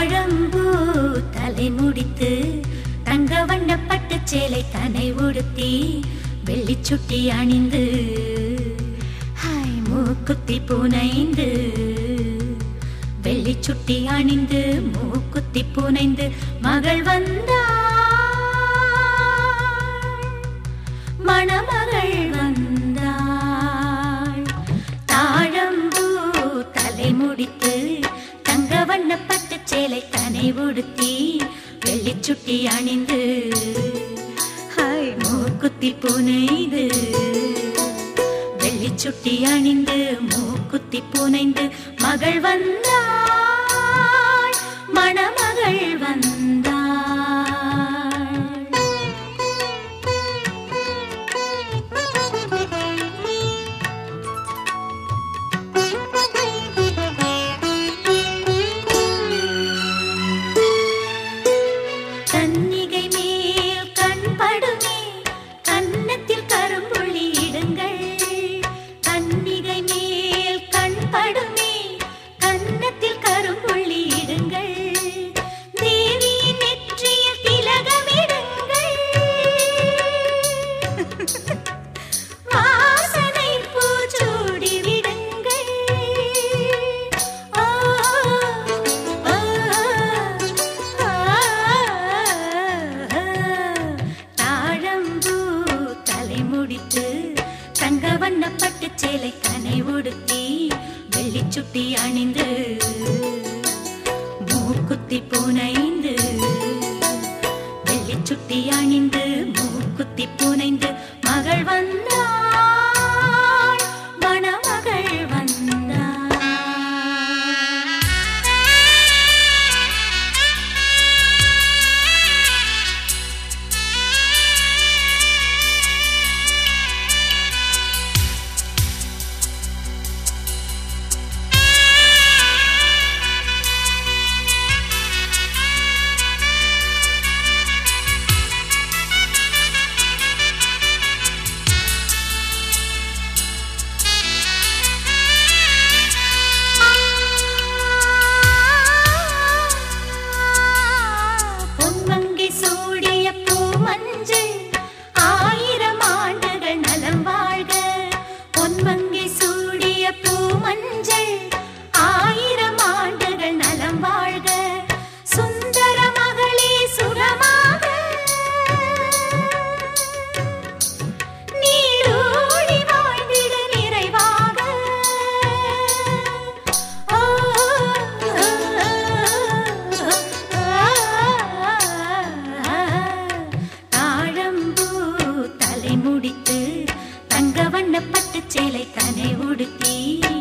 தாழம்பூ தலை முடித்து தங்க வண்ண பட்டு சேலை தனை உடுத்தி வெள்ளிச்சுட்டி அணிந்து ஹாய் மூக்குத்தி புனைந்து வெள்ளிச்சுட்டி அணிந்து மூக்குத்தி புனைந்து மகள் வந்தாள் மணமகள் வந்தாள் தாழம்பூ தலை முடித்து தங்க வண்ண பட்டு சேலை தனை உடுத்தி வெள்ளிச்சுட்டி அணிந்து ஹாய் மூக்குத்தி புனைந்து வெள்ளிச்சுட்டி அணிந்து மூக்குத்தி புனைந்து மகள் வந்தாள் மணமகள் வந்தாள் கன்னிகை மேல் கண் படுமே கன்னத்தில் கரும்புள்ளி இடுங்கள் கன்னிகை மேல் கண் படுமே கன்னத்தில் கரும்புள்ளி இடுங்கள் தேவியின் நெற்றியில் திலகமிடுங்கள் வாசனை பூச்சூடி விடுங்கள் ஆ, ஆ, ஆ, தாழம்பூ தலை முடித்து தங்க வண்ண பட்டு சேலை கனை உடுத்தி வெள்ளிச்சுட்டி அணிந்து மூக்குத்தி புனைந்து வெள்ளிச்சுட்டி அணிந்து மூக்குத்தி புனைந்து மகள் வந்தாள் மணமகள் வந்தாள் பொன்மங்கை சூடிய பூமஞ்சள் ஆயிரம் ஆண்டுகள் நலம் வாழ்க பொன்மங்கை சூடிய பூமஞ்சள் ஆயிரம் ஆண்டுகள் நலம் வாழ்க சுந்தர மகளே சுரமாக நீடூழி வாழ்ந்திட நிறைவாக ஆ, தாழம்பூ தலை முடித்து தங்க வண்ண பட்டு சேலை தனை உடுத்தி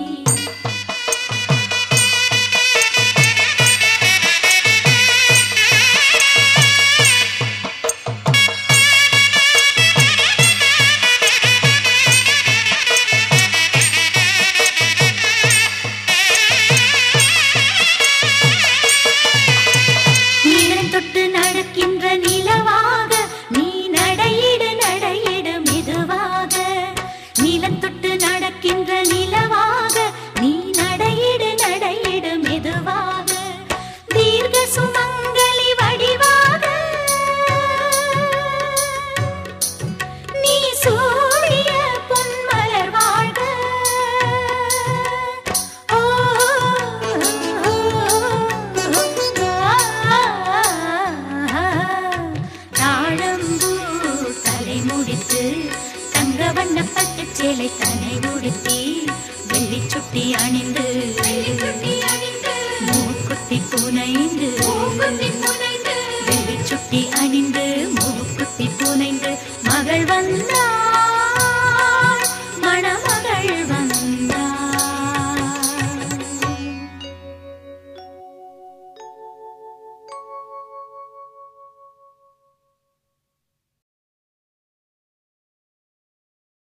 நிலம் தொட்டு நடக்கின்ற நிலவாக நீ நடையிடு நடையிடு மெதுவாக நிலம் தொட்டு நடக்கின்ற நிலவாக நீ நடையிடு நடையிடு மெதுவாக தீர்க்க சுமங்கலி வடிவாக நீ சூடிய பொன்மலர் வாழ்க ஓ, தாழம்பூ தலை முடித்து தங்க வண்ண பட்டு சேலை தனை உடுத்தி வெள்ளிச்சுட்டி அணிந்து மூக்குத்தி புனைந்து வெள்ளிச்சுட்டி அணிந்து மூக்குத்தி புனைந்து மகள் வந்து